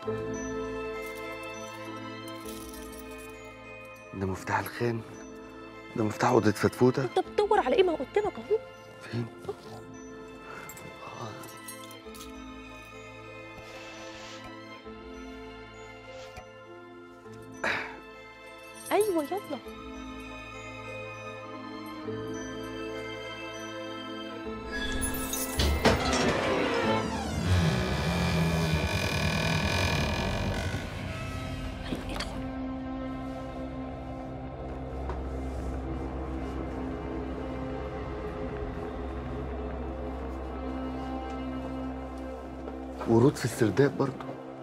ده مفتاح الخان ده مفتاح اوضه فتفوته انت بتدور على ايه ما هو قدامك اهو فين ايوه يلا يلا ادخل ورود في السرداب برضه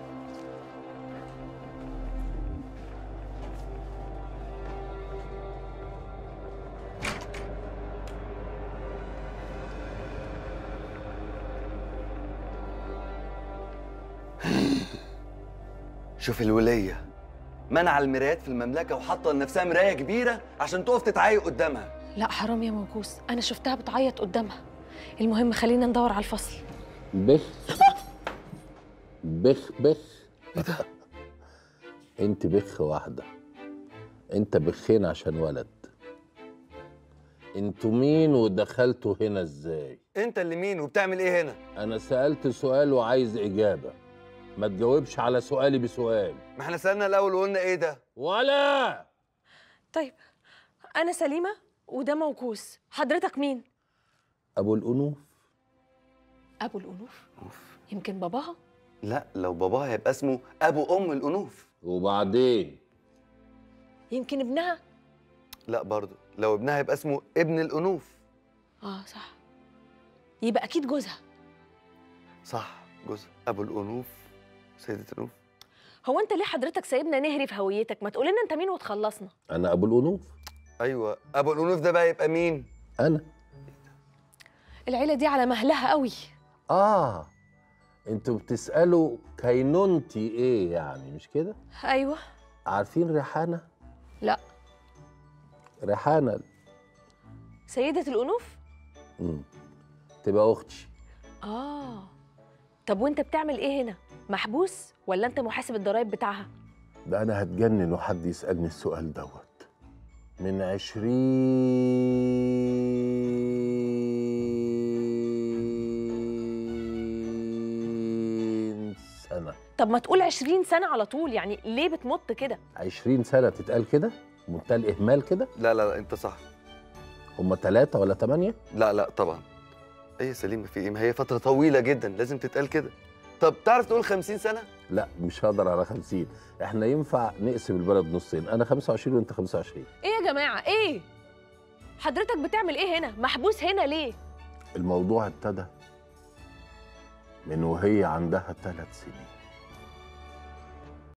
شوف الولية منع المرايات في المملكة وحاطة لنفسها مراية كبيرة عشان تقف تتعايق قدامها لا حرام يا موكوس انا شفتها بتعيط قدامها المهم خلينا ندور على الفصل بخ بخ بخ ايه ده؟ انت بخ واحدة انت بخين عشان ولد انتوا مين ودخلتوا هنا ازاي انت اللي مين وبتعمل ايه هنا؟ انا سألت سؤال وعايز اجابة ما تجاوبش على سؤالي بسؤال ما احنا سألنا الأول وقلنا ايه ده؟ ولا طيب انا سليمه وده موكوس حضرتك مين ابو الانوف ابو الانوف يمكن باباها لا لو باباها هيبقى اسمه أبو أم الأنوف وبعدين يمكن ابنها لا برضه لو ابنها هيبقى اسمه ابن الأنوف اه صح يبقى اكيد جوزها صح جوز أبو الأنوف سيدة الأنوف هو انت ليه حضرتك سايبنا نهري في هويتك ما تقول لنا انت مين وتخلصنا انا ابو الانوف أيوه أبو الأنوف ده بقى يبقى مين؟ انا العيله دي على مهلها قوي اه انتوا بتسألوا كينونتي ايه يعني مش كده ايوه عارفين ريحانة لا ريحانة سيده الانوف مم. تبقى اختي اه طب وانت بتعمل ايه هنا محبوس ولا انت محاسب الضرايب بتاعها ده انا هتجنن وحد يسالني السؤال دوت من عشرين سنة طب ما تقول 20 سنه على طول يعني ليه بتمط كده عشرين سنة تتقال كده منتهى الإهمال كده لا لا لا أنت صح هما تلاتة ولا تمانية لا لا طبعا ايه يا سليمة في ايه؟ ما هي فترة طويلة جدا لازم تتقال كده طب تعرف تقول 50 سنة؟ لا مش هقدر على خمسين احنا ينفع نقسم البلد نصين أنا خمسة وعشرين وأنت خمسة وعشرين ايه يا جماعه ايه حضرتك بتعمل ايه هنا محبوس هنا ليه الموضوع ابتدى من وهي عندها ثلاث سنين